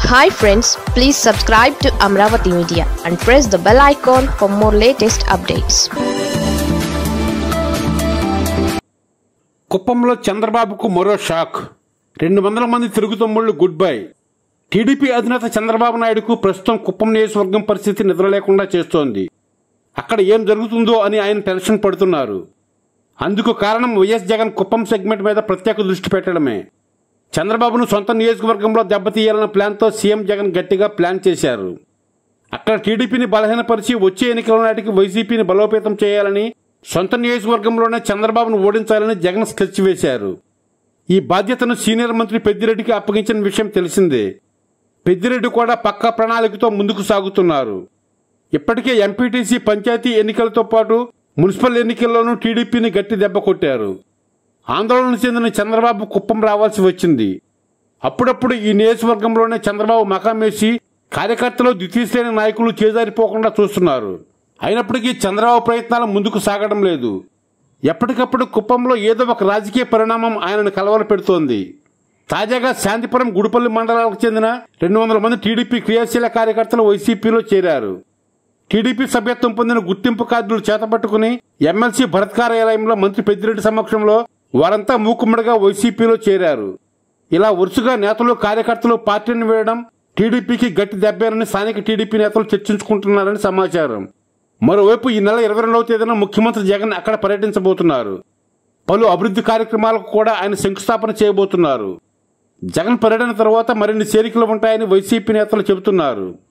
hi friends please subscribe to Amaravati media and press the bell icon for more latest updates కుప్పంలో చంద్రబాబుకు మరో shock రెండు వందల మంది తిరుగుతమ్ముళ్ళు గుడ్ బై టీడీపీ అధినేత చంద్రబాబు నాయుడుకు ప్రస్తుతం కుప్పం నియోజకవర్గం పరిస్థితి నిద్ర లేకుండా చేస్తోంది అక్కడ ఏం జరుగుతుందో అని ఆయన టెన్షన్ పడుతున్నారు అందుకు కారణం వైఎస్ జగన్ కుప్పం సెగ్మెంట్ మీద ప్రత్యేక దృష్టి పెట్టడమే చంద్రబాబును సొంత నియోజకవర్గంలో దెబ్బతీయాలన్న ప్లాన్తో సీఎం జగన్ గట్టిగా ప్లాన్ చేశారు అక్కడ టీడీపీని బలహీనపరిచి వచ్చే ఎన్నికల నాటికి వైసీపీని బలోపేతం చేయాలని సొంత నియోజకవర్గంలోనే చంద్రబాబును ఓడించాలని జగన్ స్కెచ్ వేశారు ఈ బాధ్యతను సీనియర్ మంత్రి పెద్దిరెడ్డికి అప్పగించిన విషయం తెలిసిందే పెద్దిరెడ్డి కూడా పక్కా ప్రణాళికతో ముందుకు సాగుతున్నారు ఇప్పటికే ఎంపీటీసీ పంచాయతీ ఎన్నికలతో పాటు మున్సిపల్ ఎన్నికల్లోనూ టీడీపీని గట్టి దెబ్బ కొట్టారు ఆందోళన చెందిన చంద్రబాబు కుప్పం రావాల్సి వచ్చింది అప్పుడప్పుడు ఈ నియోజకవర్గంలోనే చంద్రబాబు మకాం వేసి కార్యకర్తలు ద్వితీయ శ్రేణి నాయకులు చేజారిపోకుండా చూస్తున్నారు అయినప్పటికీ చంద్రబాబు ప్రయత్నాలు ముందుకు సాగడం లేదు ఎప్పటికప్పుడు కుప్పంలో ఏదో ఒక రాజకీయ పరిణామం ఆయనను కలవర పెడుతోంది తాజాగా శాంతిపురం గుడిపల్లి మండలాలకు చెందిన రెండు వందల మంది టీడీపీ క్రియాశీల కార్యకర్తలు వైసీపీలో చేరారు టీడీపీ సభ్యత్వం పొందిన గుర్తింపు కార్డులు చేతపట్టుకుని ఎమ్మెల్సీ భరత్ కార్యాలయంలో మంత్రి పెద్దిరెడ్డి సమక్షంలో వారంతా మూకుమ్మడిగా వైసీపీలో చేరారు ఇలా వరుసగా నేతలు కార్యకర్తలు పార్టీని వేయడం టీడీపీకి గట్టి దెబ్బేనని స్థానిక టీడీపీ నేతలు చర్చించుకుంటున్నారని సమాచారం మరోవైపు ఈ నెల ఇరవై రెండవ తేదీన ముఖ్యమంత్రి జగన్ అక్కడ పర్యటించబోతున్నారు పలు అభివృద్ధి కార్యక్రమాలకు కూడా ఆయన శంకుస్థాపన చేయబోతున్నారు జగన్ పర్యటన తర్వాత మరిన్ని చేరికలు ఉంటాయని వైసీపీ నేతలు చెబుతున్నారు